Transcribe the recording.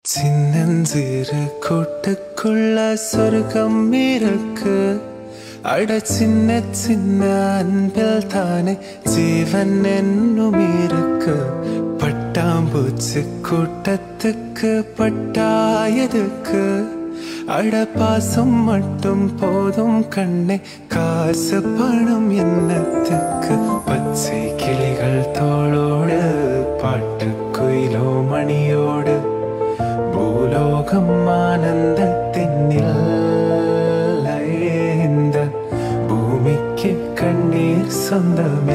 சின்னஞ்சிறு கூட்டுக்குள்ள சொர்க்கம் இருக்கு அட சின்ன சின்ன அன்பில் தானே ஜீவன் என்னும் இருக்கு பட்டாம்பூச்சி கூட்டத்துக்கு பட்டாயதுக்கு அட பாசம் மட்டும் போதும் கண்ணே காசு பணம் என்னத்துக்கு பச்சை கிளிகள் தோளோடு பாட்டு குயிலோ மணியோடு பூலோகம் ஆனந்தத்தின் எல்லை. இந்த பூமிக்கு கண்ணீர் சொந்தமே